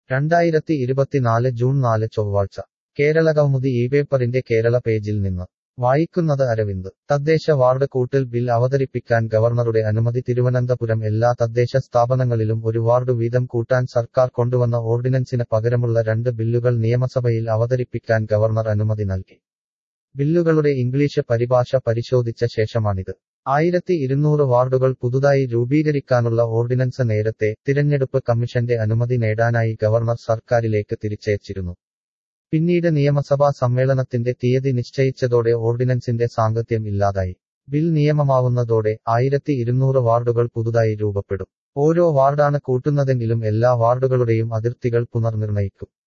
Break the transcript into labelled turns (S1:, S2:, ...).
S1: രണ്ടായിരത്തി ഇരുപത്തിനാല് ജൂൺ നാല് ചൊവ്വാഴ്ച കേരളകൗമുദി ഈ പേപ്പറിന്റെ കേരള പേജിൽ നിന്ന് വായിക്കുന്നത് അരവിന്ദ് തദ്ദേശ വാർഡ് കൂട്ടൽ ബിൽ അവതരിപ്പിക്കാൻ ഗവർണറുടെ അനുമതി തിരുവനന്തപുരം എല്ലാ തദ്ദേശ സ്ഥാപനങ്ങളിലും ഒരു വാർഡ് വീതം കൂട്ടാൻ സർക്കാർ കൊണ്ടുവന്ന ഓർഡിനൻസിന് പകരമുള്ള രണ്ട് ബില്ലുകൾ നിയമസഭയിൽ അവതരിപ്പിക്കാൻ ഗവർണർ അനുമതി നൽകി ബില്ലുകളുടെ ഇംഗ്ലീഷ് പരിഭാഷ പരിശോധിച്ച ശേഷമാണിത് ആയിരത്തി ഇരുന്നൂറ് വാർഡുകൾ പുതുതായി രൂപീകരിക്കാനുള്ള ഓർഡിനൻസ് നേരത്തെ തിരഞ്ഞെടുപ്പ് കമ്മീഷന്റെ അനുമതി നേടാനായി ഗവർണർ സർക്കാരിലേക്ക് തിരിച്ചയച്ചിരുന്നു പിന്നീട് നിയമസഭാ സമ്മേളനത്തിന്റെ തീയതി നിശ്ചയിച്ചതോടെ ഓർഡിനൻസിന്റെ സാങ്കത്യം ഇല്ലാതായി ബിൽ നിയമമാവുന്നതോടെ ആയിരത്തി ഇരുന്നൂറ് വാർഡുകൾ പുതുതായി രൂപപ്പെടും ഓരോ വാർഡാണ് കൂട്ടുന്നതെങ്കിലും എല്ലാ വാർഡുകളുടെയും അതിർത്തികൾ പുനർനിർണയിക്കും